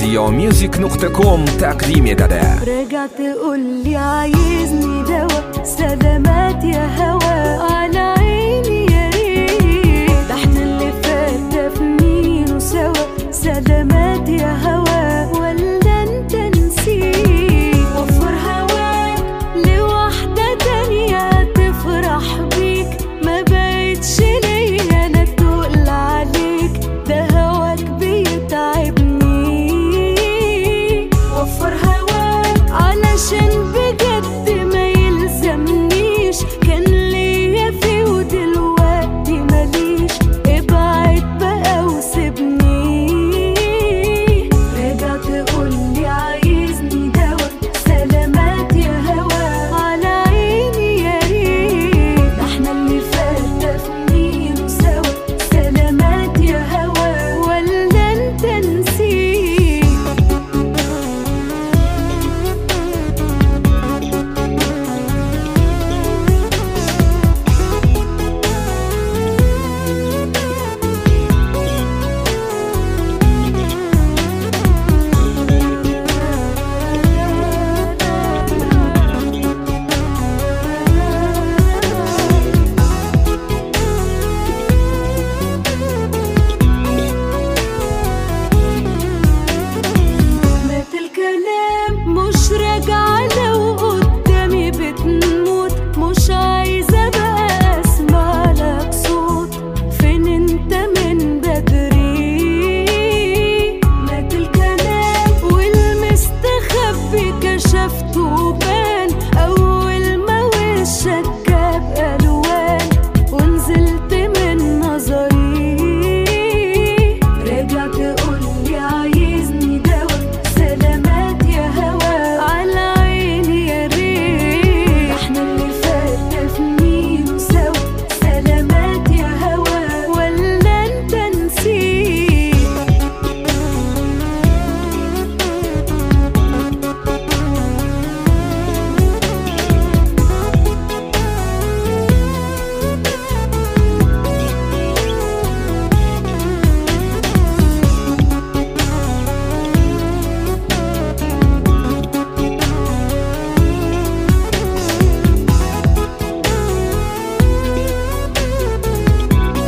زيوميوزك نقطة كوم تقديم دادا رجع تقول لي عايزني دوا سلامات يا هوا على عيني يا ريت ده احنا اللي فات دفنينه سوا سلامات يا هوا ولا انت نسيت وفر هواك لواحدة تانية تفرح بيك ما بقتش ليا انا تقول عليك ده هواك بيتعبني وفر هواك علشان بجد ما يلزمنيش كان ليا فيه ودلوقتي ماليش ابعد بقى وسيبني رجع تقولي عايزني دوا سلامات يا هوا على عيني يا ريت ده احنا اللي فات دفنينه سوا سلامات يا هوا ولا انت نسيت مات الكلام مش راجعة لو قدامي بتموت مش عايزة بقى اسمع لك صوت فين انت من بدري مات الكلام والمستخبي كشفته بان اول ما وشك جاب الوان ونزلت من نظري رجع تقولي عايزني دوا سلامات يا هوا على عيني يا ريت احنا اللي فات دفنينه سوا سلامات يا هوا ولا انت نسيت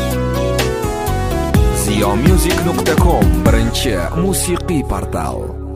زيوميوزك نقطة كوم برنشة موسيقي بارتال